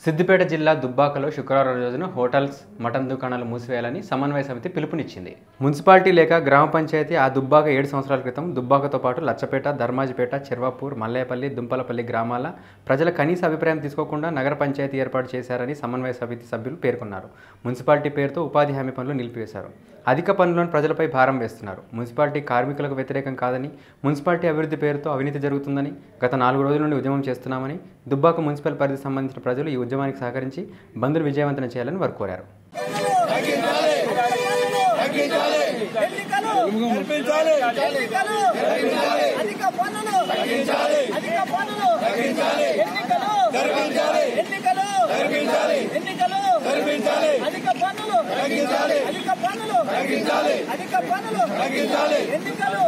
సిద్దిపేట జిల్లా దుబ్బాకలో శుక్రవారం రోజున హోటల్స్ మటన్ దుకాణాలు మూసివేయాలని సమన్వయ సమితి పిలుపునిచ్చింది మున్సిపాలిటీ లేక గ్రామ పంచాయతీ ఆ దుబ్బాక ఏడు సంవత్సరాల క్రితం దుబ్బాకతో పాటు లచ్చపేట ధర్మాజిపేట చెర్వాపూర్ మల్లేపల్లి దుంపలపల్లి గ్రామాల ప్రజల కనీస అభిప్రాయం తీసుకోకుండా నగర పంచాయతీ ఏర్పాటు చేశారని సమన్వయ సమితి సభ్యులు పేర్కొన్నారు మున్సిపాలిటీ పేరుతో ఉపాధి హామీ పనులు నిలిపివేశారు అధిక పనులను ప్రజలపై భారం వేస్తున్నారు మున్సిపాలిటీ కార్మికులకు వ్యతిరేకం కాదని మున్సిపాలిటీ అభివృద్ధి పేరుతో అవినీతి జరుగుతుందని గత నాలుగు రోజుల నుండి ఉద్యమం చేస్తున్నామని దుబ్బాక మున్సిపల్ పరిధికి సంబంధించిన ప్రజలు ఈ ఉద్యమానికి సహకరించి బంద్ను విజయవంతం చేయాలని వారు కోరారు ఎన్నికలు ఎన్నికలు అధిక పన్నులు అధిక పన్నులు ఎన్నికలు ఎన్నికలు ఎన్నికలు అధిక పన్నులు అధిక పన్నులు అధిక పన్నులు ఎన్నికలు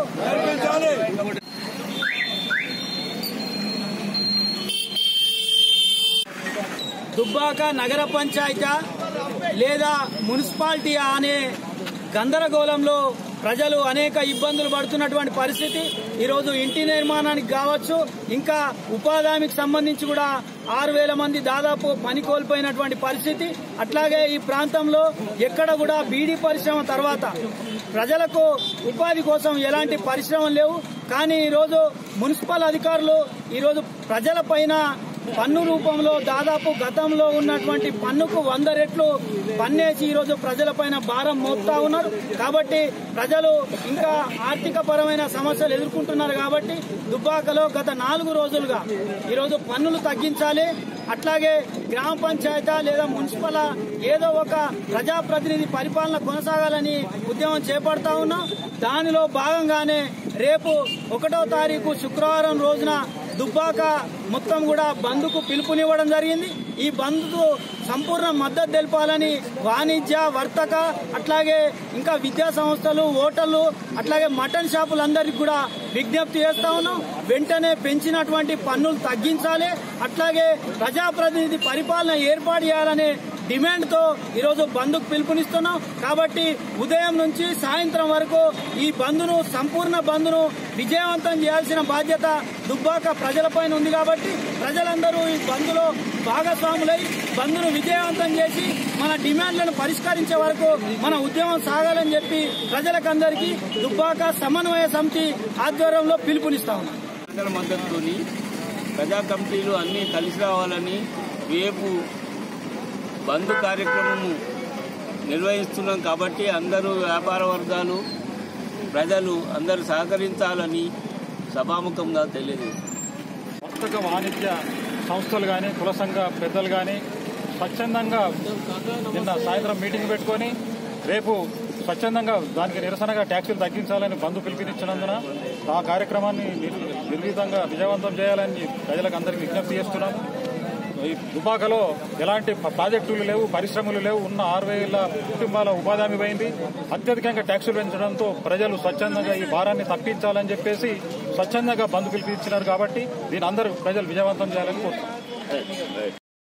దుబ్బాక నగర పంచాయతీ లేదా మున్సిపాలిటీ అనే గందరగోళంలో ప్రజలు అనేక ఇబ్బందులు పడుతున్నటువంటి పరిస్థితి ఈరోజు ఇంటి నిర్మాణానికి కావచ్చు ఇంకా ఉపాధి హామీకి సంబంధించి కూడా ఆరు వేల మంది దాదాపు పని కోల్పోయినటువంటి పరిస్థితి అట్లాగే ఈ ప్రాంతంలో ఎక్కడ కూడా బీడీ పరిశ్రమ తర్వాత ప్రజలకు ఉపాధి కోసం ఎలాంటి పరిశ్రమలు లేవు కానీ ఈరోజు మున్సిపల్ అధికారులు ఈరోజు ప్రజల పైన పన్ను రూపంలో దాదాపు గతంలో ఉన్నటువంటి పన్నుకు వంద రెట్లు పన్నేసి ఈరోజు ప్రజలపైన భారం మోపుతా ఉన్నారు కాబట్టి ప్రజలు ఇంకా ఆర్థిక పరమైన సమస్యలు ఎదుర్కొంటున్నారు కాబట్టి దుబ్బాకలో గత నాలుగు రోజులుగా ఈరోజు పన్నులు తగ్గించాలి అట్లాగే గ్రామ పంచాయతీ లేదా మున్సిపల్ ఏదో ఒక ప్రజాప్రతినిధి పరిపాలన కొనసాగాలని ఉద్యమం చేపడతా ఉన్నాం దానిలో భాగంగానే రేపు ఒకటో తారీఖు శుక్రవారం రోజున దుబ్బాక మొత్తం కూడా బంద్కు పిలుపునివ్వడం జరిగింది ఈ బంద్కు సంపూర్ణ మద్దతు తెలపాలని వాణిజ్య వర్తక అట్లాగే ఇంకా విద్యా సంస్థలు హోటళ్లు అట్లాగే మటన్ షాపులందరికీ కూడా విజ్ఞప్తి చేస్తా ఉన్నాం వెంటనే పెంచినటువంటి పన్నులు తగ్గించాలి అట్లాగే ప్రజాప్రతినిధి పరిపాలన ఏర్పాటు చేయాలనే డిమాండ్ తో ఈరోజు బంద్కు పిలుపునిస్తున్నాం కాబట్టి ఉదయం నుంచి సాయంత్రం వరకు ఈ బంద్ను సంపూర్ణ బంద్ను విజయవంతం చేయాల్సిన బాధ్యత దుబ్బాక ప్రజలపైన ఉంది కాబట్టి ప్రజలందరూ ఈ బంద్లో భాగస్వాములై బంద్ను విజయవంతం చేసి మన డిమాండ్లను పరిష్కరించే వరకు మన ఉద్యమం సాగాలని చెప్పి ప్రజలకందరికీ దుబ్బాక సమన్వయ సమితి ఆధ్వర్యంలో పిలుపునిస్తా ఉన్నాం ప్రజల మద్దతుతోని ప్రజా కమిటీలు అన్నీ కలిసి రావాలని రేపు బంద్ కార్యక్రమము నిర్వహిస్తున్నాం కాబట్టి అందరూ వ్యాపార వర్గాలు ప్రజలు అందరూ సహకరించాలని సభాముఖంగా తెలియదు వర్తక వాణిజ్య సంస్థలు కానీ కుల సంఘ పెద్దలు కానీ స్వచ్ఛందంగా నిన్న సాయంత్రం మీటింగ్ పెట్టుకొని రేపు స్వచ్ఛందంగా దానికి నిరసనగా ట్యాక్సీలు తగ్గించాలని బంధు పిలుపునిచ్చినందున ఆ కార్యక్రమాన్ని నిర్- నిర్విధంగా విజయవంతం చేయాలని ప్రజలకు అందరికీ విజ్ఞప్తి చేస్తున్నాము ఈ దుబాకలో ఎలాంటి ప- ప్రాజెక్టులు లేవు పరిశ్రమలు లేవు ఉన్న ఆరు వేల కుటుంబాల ఉపాధి హామీ పోయింది అత్యధికంగా ట్యాక్సులు పెంచడంతో ప్రజలు స్వచ్ఛందంగా ఈ భారాన్ని తప్పించాలని చెప్పేసి స్వచ్ఛందంగా బంధు పిలిపించినారు కాబట్టి దీని అందరూ ప్రజలు విజయవంతం చేయాలని కోరుతున్నాం